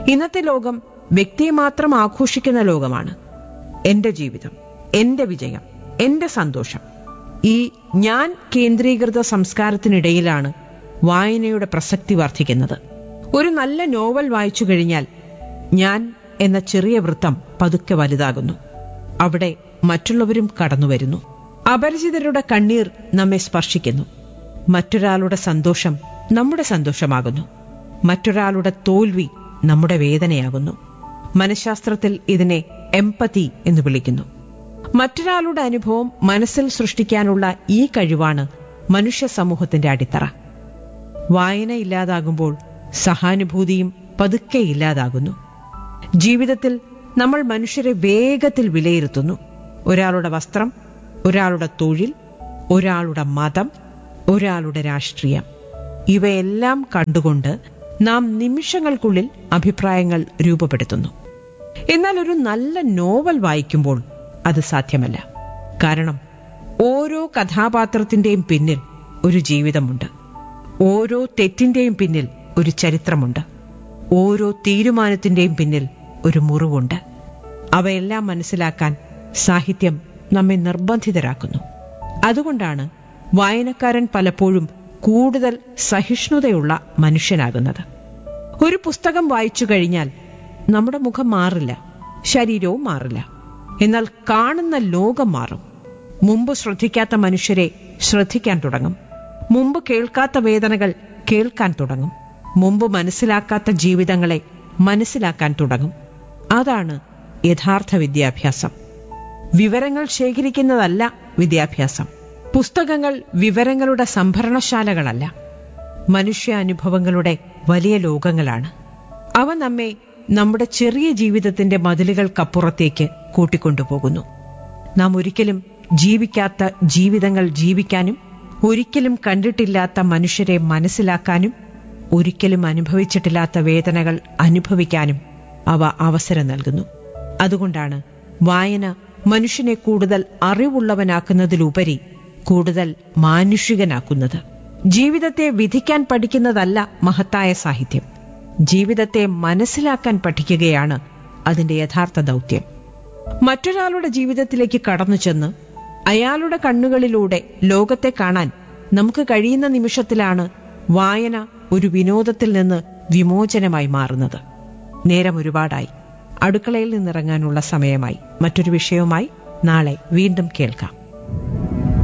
ഇന്നത്തെ ലോകം വ്യക്തിയെ മാത്രം ആഘോഷിക്കുന്ന ലോകമാണ് എന്റെ ജീവിതം എന്റെ വിജയം എന്റെ സന്തോഷം ഈ ഞാൻ കേന്ദ്രീകൃത സംസ്കാരത്തിനിടയിലാണ് വായനയുടെ പ്രസക്തി വർദ്ധിക്കുന്നത് ഒരു നല്ല നോവൽ വായിച്ചു കഴിഞ്ഞാൽ ഞാൻ എന്ന ചെറിയ വൃത്തം പതുക്കെ വലുതാകുന്നു അവിടെ മറ്റുള്ളവരും കടന്നുവരുന്നു അപരിചിതരുടെ കണ്ണീർ നമ്മെ സ്പർശിക്കുന്നു മറ്റൊരാളുടെ സന്തോഷം നമ്മുടെ സന്തോഷമാകുന്നു മറ്റൊരാളുടെ തോൽവി നമ്മുടെ വേദനയാകുന്നു മനഃശാസ്ത്രത്തിൽ ഇതിനെ എംപതി എന്ന് വിളിക്കുന്നു മറ്റൊരാളുടെ അനുഭവം മനസ്സിൽ സൃഷ്ടിക്കാനുള്ള ഈ കഴിവാണ് മനുഷ്യ സമൂഹത്തിന്റെ അടിത്തറ വായന ഇല്ലാതാകുമ്പോൾ സഹാനുഭൂതിയും പതുക്കെ ഇല്ലാതാകുന്നു ജീവിതത്തിൽ നമ്മൾ മനുഷ്യരെ വേഗത്തിൽ വിലയിരുത്തുന്നു ഒരാളുടെ വസ്ത്രം ഒരാളുടെ തൊഴിൽ ഒരാളുടെ മതം ഒരാളുടെ രാഷ്ട്രീയം ഇവയെല്ലാം കണ്ടുകൊണ്ട് നാം നിമിഷങ്ങൾക്കുള്ളിൽ അഭിപ്രായങ്ങൾ രൂപപ്പെടുത്തുന്നു എന്നാൽ ഒരു നല്ല നോവൽ വായിക്കുമ്പോൾ അത് സാധ്യമല്ല കാരണം ഓരോ കഥാപാത്രത്തിന്റെയും പിന്നിൽ ഒരു ജീവിതമുണ്ട് ഓരോ തെറ്റിന്റെയും പിന്നിൽ ഒരു ചരിത്രമുണ്ട് ഓരോ തീരുമാനത്തിന്റെയും പിന്നിൽ ഒരു മുറിവുണ്ട് അവയെല്ലാം മനസ്സിലാക്കാൻ സാഹിത്യം നമ്മെ നിർബന്ധിതരാക്കുന്നു അതുകൊണ്ടാണ് വായനക്കാരൻ പലപ്പോഴും കൂടുതൽ സഹിഷ്ണുതയുള്ള മനുഷ്യനാകുന്നത് ഒരു പുസ്തകം വായിച്ചു കഴിഞ്ഞാൽ നമ്മുടെ മുഖം മാറില്ല ശരീരവും മാറില്ല എന്നാൽ കാണുന്ന ലോകം മാറും മുമ്പ് ശ്രദ്ധിക്കാത്ത മനുഷ്യരെ ശ്രദ്ധിക്കാൻ തുടങ്ങും മുമ്പ് കേൾക്കാത്ത വേദനകൾ കേൾക്കാൻ തുടങ്ങും മുമ്പ് മനസ്സിലാക്കാത്ത ജീവിതങ്ങളെ മനസ്സിലാക്കാൻ തുടങ്ങും അതാണ് യഥാർത്ഥ വിദ്യാഭ്യാസം വിവരങ്ങൾ ശേഖരിക്കുന്നതല്ല വിദ്യാഭ്യാസം പുസ്തകങ്ങൾ വിവരങ്ങളുടെ സംഭരണശാലകളല്ല മനുഷ്യ അനുഭവങ്ങളുടെ വലിയ ലോകങ്ങളാണ് അവ നമ്മെ നമ്മുടെ ചെറിയ ജീവിതത്തിന്റെ മതിലുകൾക്കപ്പുറത്തേക്ക് കൂട്ടിക്കൊണ്ടുപോകുന്നു നാം ഒരിക്കലും ജീവിക്കാത്ത ജീവിതങ്ങൾ ജീവിക്കാനും ഒരിക്കലും കണ്ടിട്ടില്ലാത്ത മനുഷ്യരെ മനസ്സിലാക്കാനും ഒരിക്കലും അനുഭവിച്ചിട്ടില്ലാത്ത വേദനകൾ അനുഭവിക്കാനും അവ അവസരം നൽകുന്നു അതുകൊണ്ടാണ് വായന മനുഷ്യനെ കൂടുതൽ അറിവുള്ളവനാക്കുന്നതിലുപരി കൂടുതൽ മാനുഷികനാക്കുന്നത് ജീവിതത്തെ വിധിക്കാൻ പഠിക്കുന്നതല്ല മഹത്തായ സാഹിത്യം ജീവിതത്തെ മനസ്സിലാക്കാൻ പഠിക്കുകയാണ് അതിന്റെ യഥാർത്ഥ ദൗത്യം മറ്റൊരാളുടെ ജീവിതത്തിലേക്ക് കടന്നു ചെന്ന് അയാളുടെ കണ്ണുകളിലൂടെ ലോകത്തെ കാണാൻ നമുക്ക് കഴിയുന്ന നിമിഷത്തിലാണ് വായന ഒരു വിനോദത്തിൽ നിന്ന് വിമോചനമായി മാറുന്നത് നേരം ഒരുപാടായി അടുക്കളയിൽ നിന്നിറങ്ങാനുള്ള സമയമായി മറ്റൊരു വിഷയവുമായി നാളെ വീണ്ടും കേൾക്കാം